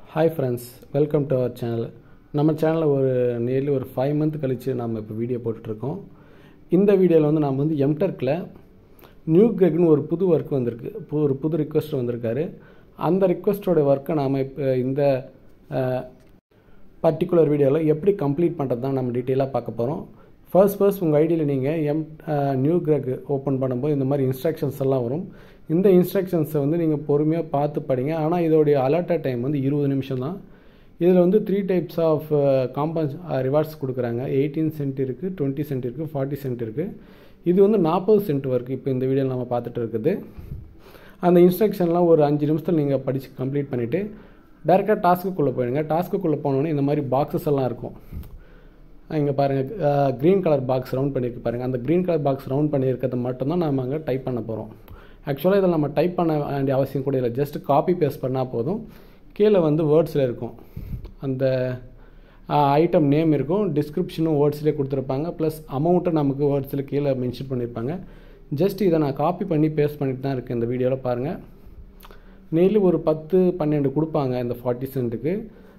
hi friends welcome to our channel நம்ம சேனலில் ஒரு நியர்லி ஒரு ஃபைவ் மந்த் கழித்து நம்ம இப்போ வீடியோ போட்டுட்ருக்கோம் இந்த வீடியோவில் வந்து நம்ம வந்து எம்டெர்க்கில் நியூ கிரெக்னு ஒரு புது ஒர்க் வந்திருக்கு பு- ஒரு புது ரிக்வஸ்ட் வந்திருக்காரு அந்த ரிக்வஸ்ட்டோட ஒர்க்கை நாம் இப்போ இந்த பர்டிகுலர் வீடியோவில் எப்படி கம்ப்ளீட் பண்ணுறது தான் நம்ம டீட்டெயிலாக பார்க்க போகிறோம் ஃபர்ஸ்ட் ஃபர்ஸ்ட் உங்கள் ஐடியில் நீங்கள் எம் நியூ கிரக் ஓப்பன் பண்ணும்போது இந்த மாதிரி இன்ஸ்ட்ரக்ஷன்ஸ் எல்லாம் வரும் இந்த இன்ஸ்ட்ரக்ஷன்ஸை வந்து நீங்கள் பொறுமையாக பார்த்து படிங்க ஆனால் இதோடைய அலர்ட்டட் டைம் வந்து இருபது நிமிஷம் தான் இதில் வந்து த்ரீ டைப்ஸ் ஆஃப் காம்பன்ஸ் ரிவார்ட்ஸ் கொடுக்குறாங்க எயிட்டீன் சென்ட் இருக்குது டுவெண்ட்டி சென்ட் இருக்குது ஃபார்ட்டி சென்ட் இருக்குது இது வந்து நாற்பது சென்ட் ஒர்க் இப்போ இந்த வீடியோவில் நம்ம பார்த்துட்டு இருக்குது அந்த இன்ஸ்ட்ரக்ஷன்லாம் ஒரு அஞ்சு நிமிஷத்தில் நீங்கள் படித்து கம்ப்ளீட் பண்ணிவிட்டு டேரெக்டாக டாஸ்க்குள்ளே போயிடுங்க டாஸ்க்குள்ளே போனோடனே இந்த மாதிரி பாக்ஸஸ் எல்லாம் இருக்கும் இங்கே பாருங்கள் க்ரீன் கலர் பாக்ஸ் ரவுண்ட் பண்ணியிருக்கு பாருங்கள் அந்த க்ரீன் கலர் பாக்ஸ் ரவுண்ட் பண்ணியிருக்கிறது மட்டும்தான் நம்ம அங்கே டைப் பண்ண போகிறோம் ஆக்சுவலாக இதில் நம்ம டைப் பண்ண வேண்டிய அவசியம் கூட இல்லை ஜஸ்ட் காப்பி பேஸ்ட் பண்ணால் போதும் கீழே வந்து வேர்ட்ஸில் இருக்கும் அந்த ஐட்டம் நேம் இருக்கும் டிஸ்கிரிப்ஷனும் வேர்ட்ஸ்லேயே கொடுத்துருப்பாங்க ப்ளஸ் அமௌண்ட்டும் நமக்கு வேர்ட்ஸில் கீழே மென்ஷன் பண்ணியிருப்பாங்க ஜஸ்ட் இதை நான் காப்பி பண்ணி பேஸ்ட் பண்ணிட்டு தான் இருக்கேன் இந்த வீடியோவில் பாருங்கள் நெய்லி ஒரு பத்து பன்னெண்டு கொடுப்பாங்க இந்த ஃபார்ட்டி சென்ட்டுக்கு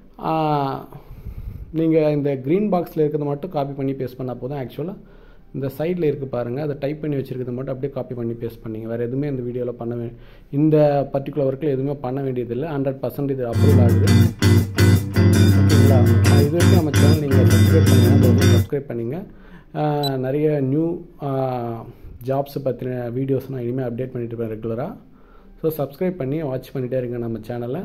நீங்கள் இந்த க்ரீன் பாக்ஸில் இருக்கிறத மட்டும் காப்பி பண்ணி பேஸ்ட் பண்ணால் போதும் ஆக்சுவலாக இந்த சைடில் இருக்குது பாருங்கள் அதை டைப் பண்ணி வச்சுருக்கிறத மட்டும் அப்படியே காப்பி பண்ணி பேஸ்ட் பண்ணிங்க வேறு எதுவுமே இந்த வீடியோவில் பண்ண வே இந்த பர்டிகுலர் ஒர்க்கில் எதுவுமே பண்ண வேண்டியதில்லை ஹண்ட்ரட் பர்சன்ட் இது அப்ரூவ் ஆகுது ஓகேங்களா அஹ் இது வரைக்கும் நம்ம சேனல் நீங்கள் சப்ஸ்கிரைப் பண்ணுங்கள் சப்ஸ்கிரைப் பண்ணிங்க அஹ் நிறைய நியூ ஜாப்ஸை பற்றின வீடியோஸ் நான் இனிமேல் அப்டேட் பண்ணிட்டு இருப்பேன் ரெகுலராக ஸோ சப்ஸ்கிரைப் பண்ணி வாட்ச் பண்ணிகிட்டே இருங்க நம்ம சேனலை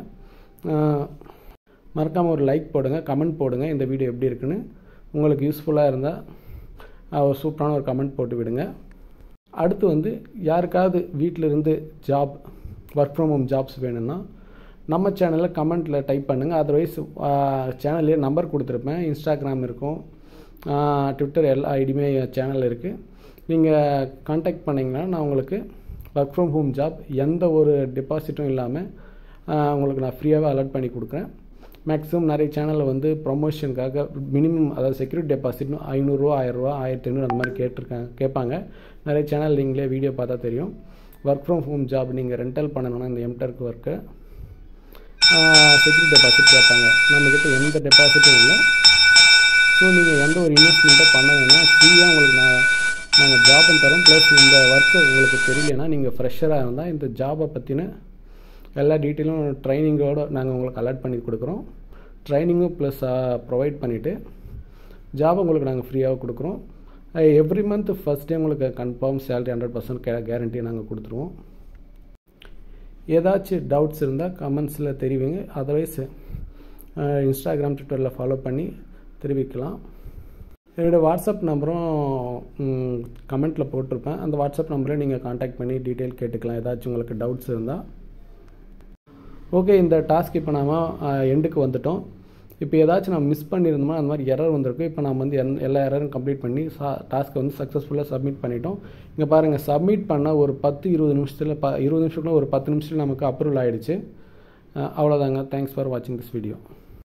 மறக்காமல் ஒரு லைக் போடுங்க கமெண்ட் போடுங்க இந்த வீடியோ எப்படி இருக்குன்னு உங்களுக்கு யூஸ்ஃபுல்லாக இருந்தால் ஒரு சூப்பரான ஒரு கமெண்ட் போட்டு விடுங்க அடுத்து வந்து யாருக்காவது வீட்டில் இருந்து job work from home jobs வேணும்னா நம்ம சேனலில் கமெண்ட்டில் டைப் பண்ணுங்கள் அதர்வைஸ் சேனல்லே நம்பர் கொடுத்துருப்பேன் இன்ஸ்டாகிராம் இருக்கும் ட்விட்டர் எல்லா ஐடியுமே சேனலில் இருக்குது நீங்கள் காண்டாக்ட் பண்ணிங்கன்னா நான் உங்களுக்கு ஒர்க் ஃப்ரம் ஹோம் ஜாப் எந்த ஒரு டெபாசிட்டும் இல்லாமல் உங்களுக்கு நான் ஃப்ரீயாகவே அலர்ட் பண்ணி கொடுக்குறேன் மேக்ஸிமம் நிறைய சேனலில் வந்து ப்ரொமோஷனுக்காக மினிமம் அதாவது செக்யூரிட்டி டெபாசிட்னு ஐநூறுரூவா ஆயிரரூவா ஆயிரத்தி ஐநூறு அந்த மாதிரி கேட்டிருக்காங்க கேட்பாங்க நிறைய சேனல் நீங்களே வீடியோ பார்த்தா தெரியும் ஒர்க் ஃப்ரம் ஹோம் ஜாப் நீங்கள் ரெண்டல் பண்ணணும்னா இந்த எம்டர்க் ஒர்க்கு செக்யூரிட்டி டெபாசிட் கேட்பாங்க நம்மக்கிட்ட எந்த டெபாசிட்டும் இல்லை ஸோ நீங்கள் எந்த ஒரு இன்வெஸ்ட்மெண்ட்டும் பண்ண வேணாம் ஃப்ரீயாக உங்களுக்கு நான் நாங்கள் ஜாபும் தரோம் ப்ளஸ் இந்த ஒர்க்கு உங்களுக்கு தெரியலனா நீங்கள் ஃப்ரெஷராக இருந்தால் இந்த ஜாபை பற்றின எல்லா டீட்டெயிலும் ட்ரைனிங்கோடு நாங்கள் உங்களுக்கு அலர்ட் பண்ணி கொடுக்குறோம் ட்ரைனிங்கும் ப்ளஸ் ப்ரொவைட் பண்ணிவிட்டு ஜாப் உங்களுக்கு நாங்கள் ஃப்ரீயாக கொடுக்குறோம் எவ்ரி மந்த் ஃபஸ்ட் டே உங்களுக்கு கன்ஃபார்ம் சேலரி ஹண்ட்ரட் பர்சன்ட் கே கேரண்டி நாங்கள் கொடுத்துருவோம் ஏதாச்சும் டவுட்ஸ் இருந்தால் கமெண்ட்ஸில் தெரிவிங்க அதர்வைஸ் இன்ஸ்டாகிராம் ட்விட்டரில் ஃபாலோ பண்ணி தெரிவிக்கலாம் என்னோடய வாட்ஸ்அப் நம்பரும் கமெண்ட்டில் போட்டிருப்பேன் அந்த வாட்ஸ்அப் நம்பரை நீங்கள் காண்டாக்ட் பண்ணி டீட்டெயில் கேட்டுக்கலாம் ஏதாச்சும் உங்களுக்கு டவுட்ஸ் இருந்தால் ஓகே இந்த டாஸ்க் இப்போ நாம எண்டுக்கு வந்துட்டோம் இப்போ ஏதாச்சும் நான் மிஸ் பண்ணியிருந்தோம்னா அந்த மாதிரி எரர் வந்திருக்கும் இப்போ நம்ம வந்து என் எல்லா எரரும் கம்ப்ளீட் பண்ணி சா டாஸ்க்கை வந்து சக்ஸஸ்ஃபுல்லாக சப்மிட் பண்ணிட்டோம் இங்கே பாருங்கள் சப்மிட் பண்ண ஒரு பத்து இருபது நிமிஷத்தில் ப இருபது நிமிஷத்துக்குள்ள ஒரு பத்து நிமிஷத்தில் நமக்கு அப்ரூவல் ஆகிடுச்சு அவ்வளோதாங்க தேங்க்ஸ் ஃபார் வாட்சிங் திஸ் வீடியோ